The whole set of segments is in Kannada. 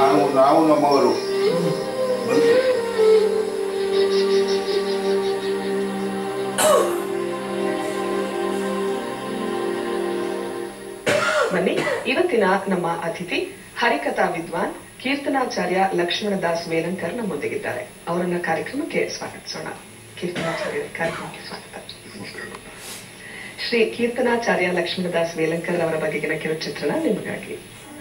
ನಾವು ನಾವು ನಮ್ಮವರು ಬಂತು ಬನ್ನಿ ಇವತ್ತಿನ ನಮ್ಮ ಅತಿಥಿ ಹರಿಕಥಾ ವಿದ್ವಾನ್ ಕೀರ್ತನಾಚಾರ್ಯ ಲಕ್ಷ್ಮಣದಾಸ್ ವೇಲಂಕರ್ ನಮ್ಮೊಂದಿಗಿದ್ದಾರೆ ಅವರನ್ನ ಕಾರ್ಯಕ್ರಮಕ್ಕೆ ಸ್ವಾಗತಿಸೋಣ ಕೀರ್ತನಾಚಾರ್ಯ ಕಾರ್ಯಕ್ರಮಕ್ಕೆ ಸ್ವಾಗತ ಶ್ರೀ ಕೀರ್ತನಾಚಾರ್ಯ ಲಕ್ಷ್ಮಣದಾಸ್ ವೇಲಂಕರ್ ಅವರ ಬಗೆಗಿನ ಕಿರುಚಿತ್ರಣ ನಿಮಗಾಗಿ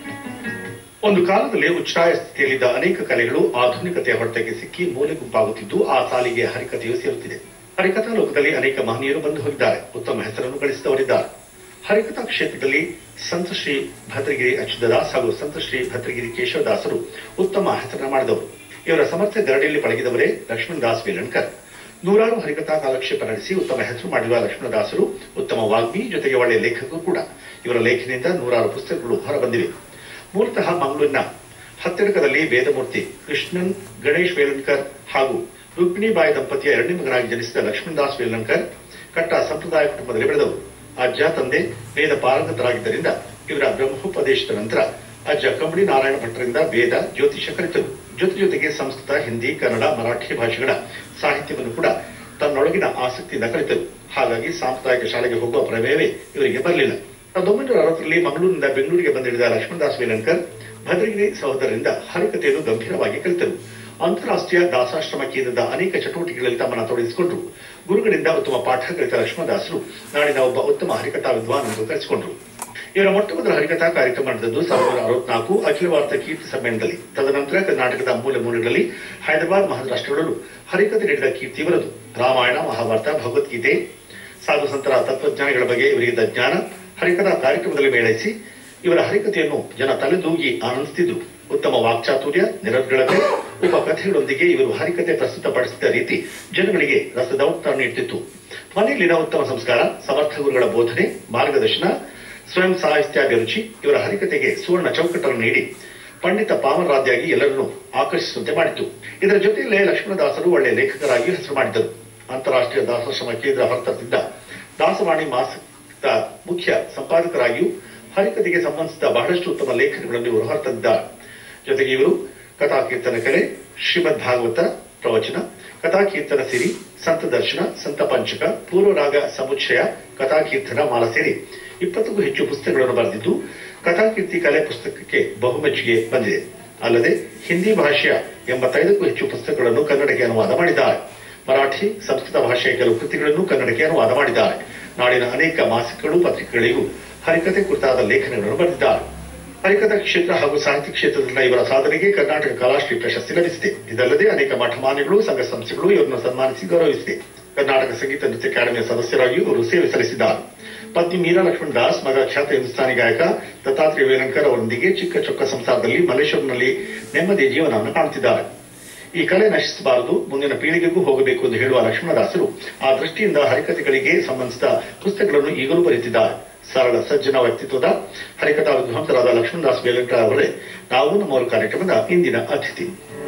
ಒಂದು ಕಾಲದಲ್ಲಿ ಉಚ್ಛ್ರಾಯ ಸ್ಥಿತಿಯಲ್ಲಿದ್ದ ಅನೇಕ ಕಲೆಗಳು ಆಧುನಿಕತೆಯ ಹೊರತೆಗೆ ಸಿಕ್ಕಿ ಮೂಲೆ ಗುಂಪಾಗುತ್ತಿದ್ದು ಆ ಸಾಲಿಗೆ ಹರಿಕಥೆಯು ಸೇರುತ್ತಿದೆ ಹರಿಕಥಾ ಲೋಕದಲ್ಲಿ ಅನೇಕ ಮಹನೀಯರು ಬಂದು ಹೋಗಿದ್ದಾರೆ ಉತ್ತಮ ಹೆಸರನ್ನು ಗಳಿಸಿದವರಿದ್ದಾರೆ ಹರಿಕಥಾ ಕ್ಷೇತ್ರದಲ್ಲಿ ಸಂತ ಶ್ರೀ ಭದ್ರಗಿರಿ ಅಚ್ಯುತದಾಸ್ ಹಾಗೂ ಸಂತ ಶ್ರೀ ಭದ್ರಗಿರಿ ಕೇಶವದಾಸರು ಉತ್ತಮ ಹೆಸರನ್ನ ಮಾಡಿದವರು ಇವರ ಸಮರ್ಥ ಗರಡಿಯಲ್ಲಿ ಪಳಗಿದವರೇ ಲಕ್ಷ್ಮಣದಾಸ್ ವೇಲಣ್ಕರ್ ನೂರಾರು ಹರಿಕಥಾ ಕಾಲಕ್ಷೇಪ ನಡೆಸಿ ಉತ್ತಮ ಹೆಸರು ಮಾಡಿರುವ ಲಕ್ಷ್ಮಣದಾಸರು ಉತ್ತಮ ವಾಗ್ಮಿ ಜೊತೆಗೆ ಒಳ್ಳೆಯ ಲೇಖಕರು ಕೂಡ ಇವರ ಲೇಖನಿಂದ ನೂರಾರು ಪುಸ್ತಕಗಳು ಹೊರಬಂದಿವೆ ಮೂಲತಃ ಮಂಗಳೂರಿನ ಹತ್ತಿರಕದಲ್ಲಿ ವೇದಮೂರ್ತಿ ಕೃಷ್ಣನ್ ಗಣೇಶ್ ವೇಲಣ್ಕರ್ ಹಾಗೂ ರುಕ್ಮಿಣಿಬಾಯಿ ದಂಪತಿಯ ಎರಡನೇ ಮಗನಾಗಿ ಜನಿಸಿದ ಲಕ್ಷ್ಮಣದಾಸ್ ವೇಲಣ್ಕರ್ ಕಟ್ಟ ಸಂಪ್ರದಾಯ ಕುಟುಂಬದಲ್ಲಿ ಬೆಳೆದವರು ಅಜ್ಜ ತಂದೆ ವೇದ ಪಾರಂಗತರಾಗಿದ್ದರಿಂದ ಇವರ ಬ್ರಹ್ಮೋಪದೇಶದ ನಂತರ ಅಜ್ಜ ಕಂಬಳಿ ನಾರಾಯಣ ಭಟ್ಟರಿಂದ ವೇದ ಜ್ಯೋತಿಷ ಕಲಿತರು ಜೊತೆ ಜೊತೆಗೆ ಸಂಸ್ಕೃತ ಹಿಂದಿ ಕನ್ನಡ ಮರಾಠಿ ಭಾಷೆಗಳ ಸಾಹಿತ್ಯವನ್ನು ಕೂಡ ತನ್ನೊಳಗಿನ ಆಸಕ್ತಿಯಿಂದ ಕಲಿತರು ಹಾಗಾಗಿ ಸಾಂಪ್ರದಾಯಿಕ ಶಾಲೆಗೆ ಹೋಗುವ ಪ್ರಮೇಯವೇ ಇವರಿಗೆ ಬರಲಿಲ್ಲ ಸಾವಿರದ ಒಂಬೈನೂರ ಅರವತ್ತರಲ್ಲಿ ಮಂಗಳೂರಿನಿಂದ ಬೆಂಗಳೂರಿಗೆ ಬಂದಿಳಿದ ಲಕ್ಷ್ಮಣದಾಸ್ ವೇಲಣ್ಕರ್ ಭದ್ರಗಿರಿ ಸಹೋದರರಿಂದ ಹರಿಕತೆಯನ್ನು ಗಂಭೀರವಾಗಿ ಕಲಿತರು ಅಂತಾರಾಷ್ಟ್ರೀಯ ದಾಸಾಶ್ರಮ ಕೇಂದ್ರದ ಅನೇಕ ಚಟುವಟಿಕೆಗಳಲ್ಲಿ ತಮ್ಮನ್ನು ತೊಡಗಿಸಿಕೊಂಡರು ಗುರುಗಳಿಂದ ಉತ್ತಮ ಪಾಠ ಕಲಿತ ಲಕ್ಷ್ಮಣದಾಸರು ನಾಡಿನ ಒಬ್ಬ ಉತ್ತಮ ಹರಿಕಥಾ ವಿದ್ವಾನ್ ಎಂದು ಕರೆಸಿಕೊಂಡರು ಇವರ ಮೊಟ್ಟ ಮೊದಲ ಹರಿಕಥಾ ಕಾರ್ಯಕ್ರಮ ನಡೆದದ್ದು ಸಾವಿರದ ಅರವತ್ನಾಲ್ಕು ಅಖಿಲ ಭಾರತ ಕೀರ್ತಿ ಸಮ್ಮೇಳನದಲ್ಲಿ ತದನಂತರ ಕರ್ನಾಟಕದ ಮೂಲೆ ಮೂಲೆಗಳಲ್ಲಿ ಹೈದರಾಬಾದ್ ಮಹಾರಾಷ್ಟ್ರಗಳಲ್ಲೂ ಹರಿಕತೆ ನೀಡಿದ ಕೀರ್ತಿ ಇವರದು ರಾಮಾಯಣ ಮಹಾಭಾರತ ಭಗವದ್ಗೀತೆ ಸಾಧು ಸಂತರ ತತ್ವಜ್ಞಾನಿಗಳ ಬಗ್ಗೆ ಇವರಿಗಿದ್ದ ಜ್ಞಾನ ಹರಿಕಥಾ ಕಾರ್ಯಕ್ರಮದಲ್ಲಿ ಮೇಳೈಸಿ ಇವರ ಹರಿಕತೆಯನ್ನು ಜನ ತಲೆದೂಗಿ ಆನಂದಿಸುತ್ತಿದ್ದರು ಉತ್ತಮ ವಾಕ್ಚಾತುರ್ಯ ನಿರರ್ಗಳತೆ ಉಪ ಕಥೆಗಳೊಂದಿಗೆ ಇವರು ಹರಿಕತೆ ಪ್ರಸ್ತುತಪಡಿಸಿದ ರೀತಿ ಜನಗಳಿಗೆ ರಸದೌತ ನೀಡುತ್ತಿತ್ತು ಮನೆಯಲ್ಲಿನ ಉತ್ತಮ ಸಂಸ್ಕಾರ ಸಮರ್ಥ ಗುರುಗಳ ಬೋಧನೆ ಮಾರ್ಗದರ್ಶನ ಸ್ವಯಂ ಸಾಹಿತ್ಯಾಭಿರುಚಿ ಇವರ ಹರಿಕತೆಗೆ ಸುವರ್ಣ ಚೌಕಟ್ಟನ್ನು ನೀಡಿ ಪಂಡಿತ ಪಾಮರಾದಿಯಾಗಿ ಎಲ್ಲರನ್ನೂ ಆಕರ್ಷಿಸುವಂತೆ ಮಾಡಿತು ಇದರ ಜೊತೆಯಲ್ಲೇ ಲಕ್ಷ್ಮಣದಾಸರು ಒಳ್ಳೆಯ ಲೇಖಕರಾಗಿ ಹೆಸರು ಮಾಡಿದ್ದರು ಅಂತಾರಾಷ್ಟ್ರೀಯ ದಾಸಾಶ್ರಮ ಕೇಂದ್ರ ಹೊರತಂದಿದ್ದ ದಾಸವಾಣಿ ಮಾಸಿಕದ ಮುಖ್ಯ ಸಂಪಾದಕರಾಗಿಯೂ ಹರಿಕತೆಗೆ ಸಂಬಂಧಿಸಿದ ಬಹಳಷ್ಟು ಉತ್ತಮ ಲೇಖನಗಳನ್ನು ಇವರು ಹೊರತಂದಿದ್ದಾರೆ ಜೊತೆಗೆ ಇವರು ಕಥಾಕೀರ್ತನ ಕಲೆ ಶ್ರೀಮದ್ ಭಾಗವತ ಪ್ರವಚನ ಕಥಾಕೀರ್ತನ ಸಿರಿ ಸಂತ ದರ್ಶನ ಸಂತ ಪಂಚಕ ಪೂರ್ವರಾಗ ಸಮುಚ್ಚಯ ಕಥಾಕೀರ್ತನ ಮಾಲ ಸೇರಿ ಇಪ್ಪತ್ತಕ್ಕೂ ಹೆಚ್ಚು ಪುಸ್ತಕಗಳನ್ನು ಬರೆದಿದ್ದು ಕಥಾಕೀರ್ತಿ ಕಲೆ ಪುಸ್ತಕಕ್ಕೆ ಬಹುಮೆಚ್ಚುಗೆ ಬಂದಿದೆ ಅಲ್ಲದೆ ಹಿಂದಿ ಭಾಷೆಯ ಎಂಬತ್ತೈದಕ್ಕೂ ಹೆಚ್ಚು ಪುಸ್ತಕಗಳನ್ನು ಕನ್ನಡಕ್ಕೆ ಅನುವಾದ ಮಾಡಿದ್ದಾರೆ ಮರಾಠಿ ಸಂಸ್ಕೃತ ಭಾಷೆಯ ಕೆಲವು ಕೃತಿಗಳನ್ನು ಕನ್ನಡಕ್ಕೆ ಅನುವಾದ ಮಾಡಿದ್ದಾರೆ ನಾಡಿನ ಅನೇಕ ಮಾಸಿಕಗಳು ಪತ್ರಿಕೆಗಳಿಗೂ ಹರಿಕತೆ ಕುರಿತಾದ ಲೇಖನಗಳನ್ನು ಬರೆದಿದ್ದಾರೆ ಹರಿಕಥಾ ಕ್ಷೇತ್ರ ಹಾಗೂ ಸಾಹಿತ್ಯ ಕ್ಷೇತ್ರದಲ್ಲಿನ ಇವರ ಸಾಧನೆಗೆ ಕರ್ನಾಟಕ ಕಲಾಶ್ರೀ ಪ್ರಶಸ್ತಿ ಲಭಿಸಿದೆ ಇದಲ್ಲದೆ ಅನೇಕ ಮಠಮಾನ್ಯಗಳು ಸಂಘ ಸಂಸ್ಥೆಗಳು ಇವರನ್ನು ಸನ್ಮಾನಿಸಿ ಗೌರವಿಸಿದೆ ಕರ್ನಾಟಕ ಸಂಗೀತ ನೃತ್ಯ ಅಕಾಡೆಮಿಯ ಸದಸ್ಯರಾಗಿಯೂ ಅವರು ಸೇವೆ ಸಲ್ಲಿಸಿದ್ದಾರೆ ಪತ್ನಿ ಮೀರಾ ಲಕ್ಷ್ಮಣ್ ದಾಸ್ ಮಗ ಖ್ಯಾತ ಹಿಂದೂಸ್ತಾನಿ ಗಾಯಕ ದತ್ತಾತ್ರೇಯ ವೇಲಂಕರ್ ಅವರೊಂದಿಗೆ ಚಿಕ್ಕ ಚೊಕ್ಕ ಸಂಸಾರದಲ್ಲಿ ಮಲ್ಲೇಶ್ವರಂನಲ್ಲಿ ನೆಮ್ಮದಿಯ ಜೀವನವನ್ನು ಕಾಣುತ್ತಿದ್ದಾರೆ ಈ ಕಲೆ ನಶಿಸಬಾರದು ಮುಂದಿನ ಪೀಳಿಗೆಗೂ ಹೋಗಬೇಕು ಎಂದು ಹೇಳುವ ಲಕ್ಷ್ಮಣದಾಸರು ಆ ದೃಷ್ಟಿಯಿಂದ ಹರಿಕತೆಗಳಿಗೆ ಸಂಬಂಧಿಸಿದ ಪುಸ್ತಕಗಳನ್ನು ಈಗಲೂ ಬರೆಯುತ್ತಿದ್ದಾರೆ ಸರಳ ಸಜ್ಜನ ವ್ಯಕ್ತಿತ್ವದ ಹರಿಕಥಾ ವಿದ್ವಾಂಸರಾದ ಲಕ್ಷ್ಮಣದಾಸ್ ಬೇಲಂಕರ್ ಅವರೇ ನಾವು ನಮ್ಮವರ ಕಾರ್ಯಕ್ರಮದ ಇಂದಿನ ಅತಿಥಿ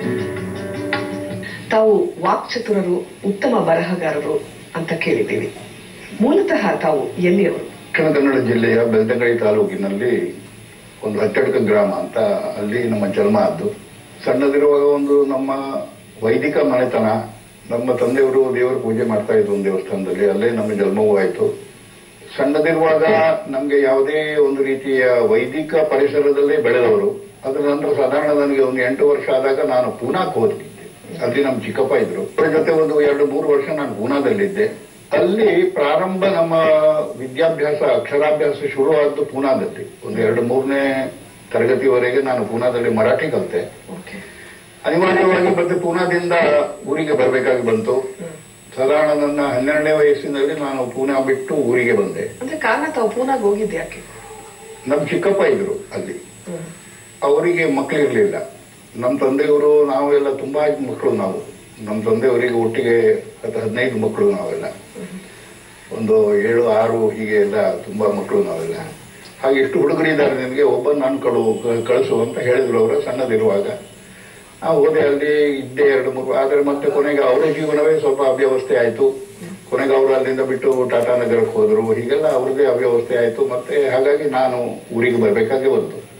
ತಾವು ವಾಕ್ಚತುರರು ಉತ್ತಮ ಬರಹಗಾರರು ಅಂತ ಕೇಳಿದ್ದೀವಿ ಮೂಲತಃ ತಾವು ಎಲ್ಲಿಯವರು ದಕ್ಷಿಣ ಕನ್ನಡ ಜಿಲ್ಲೆಯ ಬೆಳ್ತಂಗಡಿ ತಾಲೂಕಿನಲ್ಲಿ ಒಂದು ಹಚ್ಚಡಕ ಗ್ರಾಮ ಅಂತ ಅಲ್ಲಿ ನಮ್ಮ ಜನ್ಮ ಆದ್ದು ಸಣ್ಣದಿರುವಾಗ ಒಂದು ನಮ್ಮ ವೈದಿಕ ಮನೆತನ ನಮ್ಮ ತಂದೆಯವರು ದೇವರ ಪೂಜೆ ಮಾಡ್ತಾ ಇದ್ರು ಒಂದು ದೇವಸ್ಥಾನದಲ್ಲಿ ಅಲ್ಲೇ ನಮ್ಮ ಜನ್ಮವೂ ಆಯ್ತು ಸಣ್ಣದಿರುವಾಗ ನಮ್ಗೆ ಯಾವುದೇ ಒಂದು ರೀತಿಯ ವೈದಿಕ ಪರಿಸರದಲ್ಲೇ ಬೆಳೆದವರು ಅದರ ನಂತರ ಸಾಧಾರಣ ನನಗೆ ಒಂದು ಎಂಟು ವರ್ಷ ಆದಾಗ ನಾನು ಪೂನಾಕ್ಕೆ ಹೋಗಿದ್ದೆ ಅಲ್ಲಿ ನಮ್ಮ ಚಿಕ್ಕಪ್ಪ ಇದ್ರು ಅವರ ಜೊತೆ ಒಂದು ಎರಡು ಮೂರು ವರ್ಷ ನಾನು ಪೂನಾದಲ್ಲಿದ್ದೆ ಅಲ್ಲಿ ಪ್ರಾರಂಭ ನಮ್ಮ ವಿದ್ಯಾಭ್ಯಾಸ ಅಕ್ಷರಾಭ್ಯಾಸ ಶುರುವಾದ್ದು ಪೂನಾದಲ್ಲಿ ಒಂದು ಎರಡು ಮೂರನೇ ತರಗತಿವರೆಗೆ ನಾನು ಪೂನಾದಲ್ಲಿ ಮರಾಠಿ ಕಲಿತೆ ಓಕೆ ಅನಿವಾರ್ಯವಾಗಿ ಮತ್ತೆ ಪೂನಾದಿಂದ ಊರಿಗೆ ಬರಬೇಕಾಗಿ ಬಂತು ಸಾಧಾರಣ ನನ್ನ ಹನ್ನೆರಡನೇ ವಯಸ್ಸಿನಲ್ಲಿ ನಾನು ಪೂನಾ ಬಿಟ್ಟು ಊರಿಗೆ ಬಂದೆ ಅಂದ್ರೆ ಕಾರಣ ತಾವು ಪೂನಾಗ ಹೋಗಿದ್ದು ಯಾಕೆ ನಮ್ಮ ಚಿಕ್ಕಪ್ಪ ಇದ್ರು ಅಲ್ಲಿ ಹ್ಮ್. ಅವರಿಗೆ ಮಕ್ಕಳಿರ್ಲಿಲ್ಲ ನಮ್ಮ ತಂದೆಯವರು ನಾವೆಲ್ಲ ತುಂಬಾ ಮಕ್ಕಳು ನಾವು ನಮ್ಮ ತಂದೆಯವರಿಗೆ ಒಟ್ಟಿಗೆ ಹತ್ತು ಹದಿನೈದು ಮಕ್ಕಳು ನಾವೆಲ್ಲ ಒಂದು ಏಳು ಆರು ಹೀಗೆ ಎಲ್ಲ ತುಂಬಾ ಮಕ್ಕಳು ನಾವೆಲ್ಲ ಹಾಗೆ ಎಷ್ಟು ಹುಡುಗರಿದ್ದಾರೆ ನಿನಗೆ ಒಬ್ಬ ನಾನು ಕಳು ಕಳಿಸು ಅಂತ ಹೇಳಿದ್ರು ಅವರ ಸಣ್ಣದಿರುವಾಗ ನಾವು ಹೋದೆ ಅಲ್ಲಿ ಇದ್ದೆ ಎರಡು ಮೂರು ಆದರೆ ಮತ್ತೆ ಕೊನೆಗೆ ಅವರ ಜೀವನವೇ ಸ್ವಲ್ಪ ಅವ್ಯವಸ್ಥೆ ಆಯಿತು ಕೊನೆಗೆ ಅವರು ಅಲ್ಲಿಂದ ಬಿಟ್ಟು ಟಾಟಾ ನಗರಕ್ಕೆ ಹೋದರು ಹೀಗೆಲ್ಲ ಅವ್ರದ್ದೇ ಅವ್ಯವಸ್ಥೆ ಆಯಿತು ಮತ್ತೆ ಹಾಗಾಗಿ ನಾನು ಊರಿಗೆ ಬರಬೇಕಾಗಿ ಬಂತು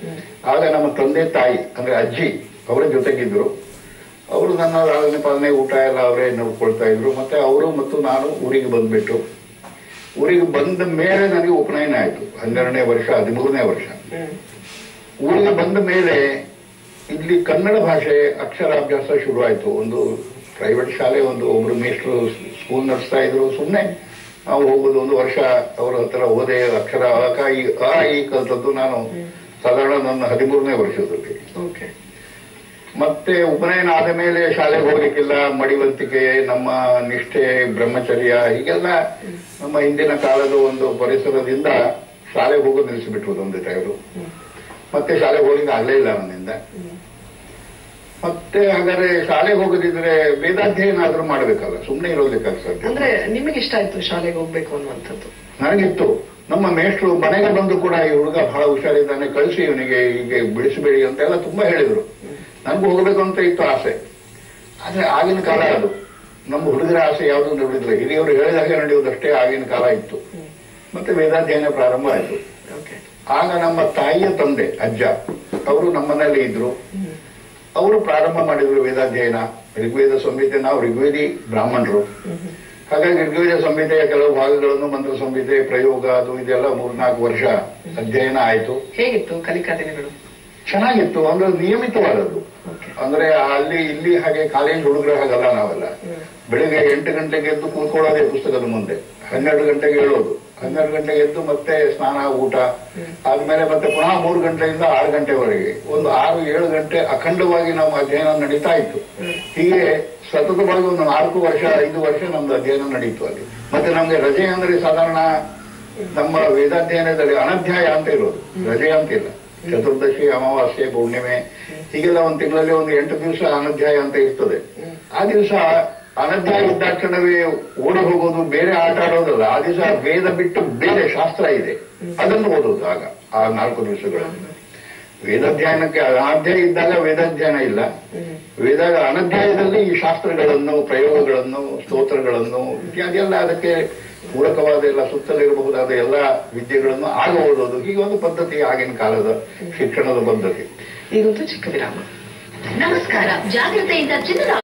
ಆಗ ನಮ್ಮ ತಂದೆ ತಾಯಿ ಅಂದ್ರೆ ಅಜ್ಜಿ ಅವರ ಜೊತೆಗಿದ್ರು ಅವರು ನನ್ನ ಲಾಲನೆ ಪಾಲನೆ ಊಟ ಎಲ್ಲ ಅವರೇ ನೋಡ್ಕೊಳ್ತಾ ಇದ್ರು ಮತ್ತೆ ಅವರು ಮತ್ತು ನಾನು ಊರಿಗೆ ಬಂದ್ಬಿಟ್ಟು ಊರಿಗೆ ಬಂದ ಮೇಲೆ ನನಗೆ ಉಪನಯನ ಆಯಿತು ಹನ್ನೆರಡನೇ ವರ್ಷ ಹದಿಮೂರನೇ ವರ್ಷ ಊರಿಗೆ ಬಂದ ಮೇಲೆ ಇಲ್ಲಿ ಕನ್ನಡ ಭಾಷೆ ಅಕ್ಷರಾಭ್ಯಾಸ ಶುರುವಾಯಿತು ಒಂದು ಪ್ರೈವೇಟ್ ಶಾಲೆ ಒಂದು ಒಬ್ರು ಮೇಷ್ಟ್ರು ಸ್ಕೂಲ್ ನಡೆಸ್ತಾ ಇದ್ರು ಸುಮ್ಮನೆ ನಾವು ಹೋಗೋದು ಒಂದು ವರ್ಷ ಅವ್ರ ಹತ್ರ ಓದೆ ಅಕ್ಷರ ಅಕ ಈ ಆ ಈ ಕಲ್ತದ್ದು ನಾನು ಸಾಧಾರಣ ನನ್ನ ಹದಿಮೂರನೇ ವರ್ಷದಲ್ಲಿ ಓಕೆ ಮತ್ತೆ ಉಪನಯನ ಆದ ಮೇಲೆ ಶಾಲೆಗೆ ಹೋಗ್ಲಿಕ್ಕಿಲ್ಲ ಮಡಿವಂತಿಕೆ ನಮ್ಮ ನಿಷ್ಠೆ ಬ್ರಹ್ಮಚರ್ಯ ಹೀಗೆಲ್ಲ ನಮ್ಮ ಹಿಂದಿನ ಕಾಲದ ಒಂದು ಪರಿಸರದಿಂದ ಶಾಲೆಗೆ ಹೋಗೋದು ನಿಲ್ಲಿಸಿಬಿಟ್ರು ತಂದೆ ತಾಯಿಗಳು ಮತ್ತೆ ಶಾಲೆಗೆ ಹೋಗ್ಲಿಕ್ಕೆ ಆಗ್ಲೇ ಇಲ್ಲ ನನ್ನಿಂದ ಮತ್ತೆ ಹಾಗಾದ್ರೆ ಶಾಲೆಗೆ ಹೋಗದಿದ್ರೆ ವೇದಾಧ್ಯಯನ ಆದ್ರೂ ಮಾಡ್ಬೇಕಲ್ಲ ಸುಮ್ಮನೆ ಇರೋದಕ್ಕೆ ಸಾಧ್ಯ ಅಂದ್ರೆ ನಿಮಗೆ ಇಷ್ಟ ಆಯ್ತು ಶಾಲೆಗೆ ಹೋಗ್ಬೇಕು ಅನ್ನುವಂಥದ್ದು ನನಗಿತ್ತು ನಮ್ಮ ಮೇಷ್ಟ್ರು ಮನೆಗೆ ಬಂದು ಕೂಡ ಈ ಹುಡುಗ ಬಹಳ ಹುಷಾರಿದ್ದಾನೆ ಕಳಿಸಿ ಇವನಿಗೆ ಹೀಗೆ ಬಿಡಿಸಬೇಡಿ ಅಂತೆಲ್ಲ ತುಂಬಾ ಹೇಳಿದ್ರು ನನಗೂ ಹೋಗ್ಬೇಕು ಅಂತ ಇತ್ತು ಆಸೆ ಆದ್ರೆ ಆಗಿನ ಕಾಲ ಅದು ನಮ್ಮ ಹುಡುಗರ ಆಸೆ ಯಾವುದು ನಡೆದಿಲ್ಲ ಹಿರಿಯವರು ಹೇಳಿದಾಗೆ ನಡೆಯುವುದಷ್ಟೇ ಆಗಿನ ಕಾಲ ಇತ್ತು ಮತ್ತೆ ವೇದಾಧ್ಯಯನ ಪ್ರಾರಂಭ ಆಯಿತು ಓಕೆ ಆಗ ನಮ್ಮ ತಾಯಿಯ ತಂದೆ ಅಜ್ಜ ಅವರು ನಮ್ಮನೇಲಿ ಇದ್ರು ಅವರು ಪ್ರಾರಂಭ ಮಾಡಿದ್ರು ವೇದಾಧ್ಯಯನ ಋಗ್ವೇದ ಸಂಹಿತೆ ನಾವು ಋಗ್ವೇದಿ ಬ್ರಾಹ್ಮಣರು ಹಾಗಾಗಿ ಋಗ್ವೇದ ಸಂಹಿತೆಯ ಕೆಲವು ಭಾಗಗಳನ್ನು ಮಂತ್ರ ಸಂಹಿತೆ ಪ್ರಯೋಗ ಅದು ಇದೆಲ್ಲ ಮೂರ್ನಾಲ್ಕು ವರ್ಷ ಅಧ್ಯಯನ ಆಯಿತು ಹೇಗಿತ್ತು ಕಲಿಕಾ ದಿನಗಳು ಚೆನ್ನಾಗಿತ್ತು ಅಂದ್ರೆ ನಿಯಮಿತವಾದದ್ದು ಓಕೆ ಅಂದ್ರೆ ಅಲ್ಲಿ ಇಲ್ಲಿ ಹಾಗೆ ಕಾಲೇಜ್ ಹುಡುಗರ ಹಾಗಲ್ಲ ನಾವೆಲ್ಲ ಬೆಳಿಗ್ಗೆ ಎಂಟು ಗಂಟೆಗೆ ಎದ್ದು ಕೂತ್ಕೊಳ್ಳೋದೇ ಪುಸ್ತಕದ ಮುಂದೆ ಹನ್ನೆರಡು ಗಂಟೆಗೆ ಹೇಳೋದು ಹನ್ನೆರಡು ಗಂಟೆಗೆ ಎದ್ದು ಮತ್ತೆ ಸ್ನಾನ ಊಟ ಆದ್ಮೇಲೆ ಮತ್ತೆ ಪುನಃ ಮೂರು ಗಂಟೆಯಿಂದ ಆರು ಗಂಟೆವರೆಗೆ ಒಂದು ಆರು ಏಳು ಗಂಟೆ ಅಖಂಡವಾಗಿ ನಮ್ಮ ಅಧ್ಯಯನ ನಡೀತಾ ಇತ್ತು ಹೀಗೆ ಸತತವಾಗಿ ಒಂದು ನಾಲ್ಕು ವರ್ಷ ಐದು ವರ್ಷ ನಮ್ದು ಅಧ್ಯಯನ ನಡೀತು ಅಲ್ಲಿ ಮತ್ತೆ ನಮ್ಗೆ ರಜೆ ಅಂದ್ರೆ ಸಾಧಾರಣ ನಮ್ಮ ವೇದಾಧ್ಯಯನದಲ್ಲಿ ಅನಧ್ಯಾಯ ಅಂತ ಇರೋದು ರಜೆ ಅಂತಿಲ್ಲ ಚತುರ್ದಶಿ ಅಮಾವಾಸ್ಯೆ ಪೂರ್ಣಿಮೆ ಹೀಗೆಲ್ಲ ಒಂದು ತಿಂಗಳಲ್ಲಿ ಒಂದು ಎಂಟು ದಿವಸ ಅನಧ್ಯಾಯ ಅಂತ ಇರ್ತದೆ ಆ ದಿವಸ ಅನಧ್ಯಾಯ ಇದ್ದಾಕ್ಷಣವೇ ಓಡಿ ಹೋಗೋದು ಬೇರೆ ಆಟ ಆಡೋದಲ್ಲ ಆ ದಿವಸ ವೇದ ಬಿಟ್ಟು ಬೇರೆ ಶಾಸ್ತ್ರ ಇದೆ ಅದನ್ನು ಓದೋದು ಆಗ ಆ ನಾಲ್ಕು ದಿವಸಗಳಲ್ಲಿ ವೇದಾಧ್ಯಯನಕ್ಕೆ ಅನಾಧ್ಯಾಯ ಇದ್ದಾಗ ವೇದಾಧ್ಯಯನ ಇಲ್ಲ ವೇದ ಅನಧ್ಯಾಯದಲ್ಲಿ ಈ ಶಾಸ್ತ್ರಗಳನ್ನು ಪ್ರಯೋಗಗಳನ್ನು ಸ್ತೋತ್ರಗಳನ್ನು ಇತ್ಯಾದಿ ಎಲ್ಲ ಅದಕ್ಕೆ ಪೂರಕವಾದ ಎಲ್ಲ ಸುತ್ತಲಿರಬಹುದಾದ ಎಲ್ಲ ವಿದ್ಯೆಗಳನ್ನು ಆಗ ಓದೋದು ಹೀಗೆ ಒಂದು ಪದ್ಧತಿ ಆಗಿನ ಕಾಲದ ಶಿಕ್ಷಣದ ಪದ್ಧತಿ ಈಗೊಂದು ಚಿಕ್ಕ ವಿರಾಮ ನಮಸ್ಕಾರ ಜಾಗ್ರತೆಯಿಂದ ಚಿನ್ನದ